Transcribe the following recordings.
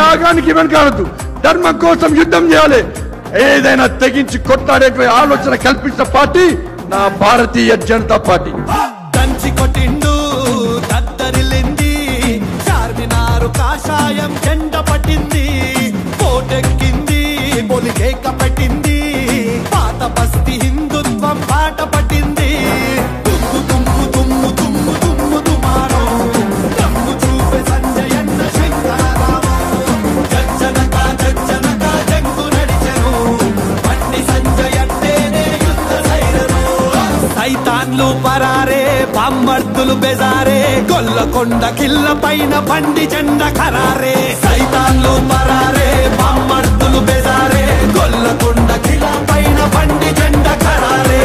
త్యాగానికి వెనకాడద్దు ధర్మం కోసం యుద్ధం చేయాలి ఏదైనా తెగించి కొట్లాడేటువంటి ఆలోచన కల్పించిన పార్టీ నా భారతీయ జనతా పార్టీ దంచి కొట్టిండు దద్దరిల్లింది చార్మినారు కాషాయం జెండ పట్టింది కోటెక్కింది పొలికేక పెట్టింది పాత బస్తి హిందుత్వం పాట పట్టింది తుమ్ము తుమ్ము తుమ్ము తుమ్ము తుమ్ము తుమారో దమ్ము చూపే సంజయన్న శంకరారామం జజ్జనక జజ్జనక జంగు నడిచెను బండి సంజయన్నేనే యుద్ధ సైరను సైతాన్లు పరారే బామ్మర్దులు బెజారే గొల్లకొండ కిల్ల పైన బండి జెండ ఖరారే సైతాన్లు పరారే బామ్మర్దులు బెజారే గొల్లకొండ కిల్ల పైన బండి జెండ ఖరారే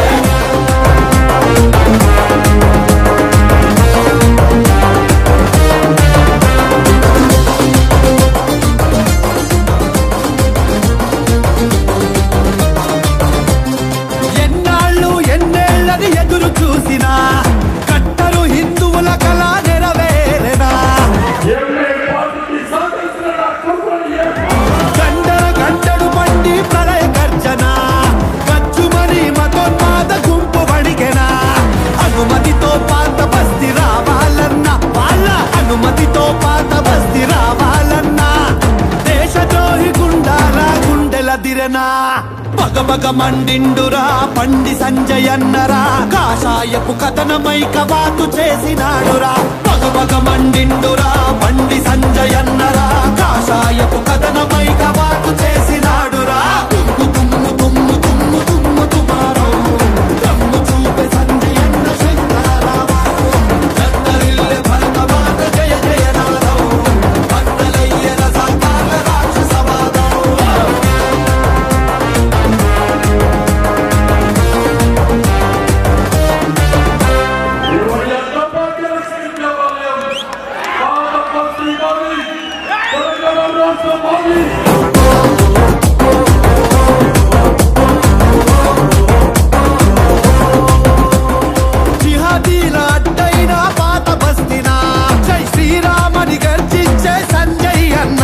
ఎన్నాళ్ళు ఎన్నేళ్ళని ఎదురు చూసినా కట్టరు హిందువుల కళ నెరవేరెనా గండర గంటడు బండి ప్రళయ గర్జన గచ్చుమని మతోన్మాద గుంపు వణికెనా అనుమతితో పాత బస్తి రావాలన్న వాళ్ళ అనుమతితో పాత బస్తి రావాలన్నా దేశద్రోహి గుండారా గుండెల దిరనా పగ పగ మండిండురా పండి సంజయన్నరా కాషాయపు కథనమై కవాతు చేసినాడురా పగ పగ మండిండురా పండి సంజయన్నరా కాషాయపు కథనమై కవాతు చేసినాడురా తుమ్ము తుమ్ము తుమ్ము తుమ్ము తుమ్ము తుమారో దమ్ము చూపే సంజయన్న శంకరారామారో చందరిల్లె భరతమాత జయ జయ నాదో భక్తలయ్య రసకాల రాక్షసవాదో జిహాదీల అడ్డైన పాత బస్తినా జై శ్రీరామని గర్జించే సంజయ్ అన్న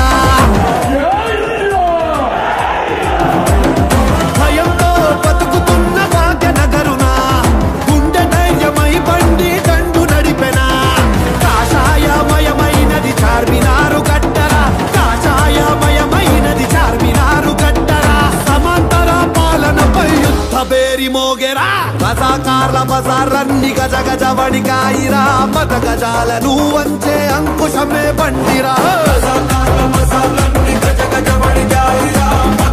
భయంతో బతుకుతున్న భాగ్యనగరునా గుండె ధైర్యమై బండి దండు నడిపెనా కాషాయమయమైనది చార్మినారు గట్టరా కాషాయమయమైనది చార్మినారు గట్టరా సమాంతర పాలనపై యుద్ధ బేరి మోగెరా రజాకార్ల బజారన్ని గజ గజ వడికాయిరా మత గజాలను వంచే అంకుశమే బండిరా రజాకార్ల బజారన్ని గజ గజ వడికాయిరా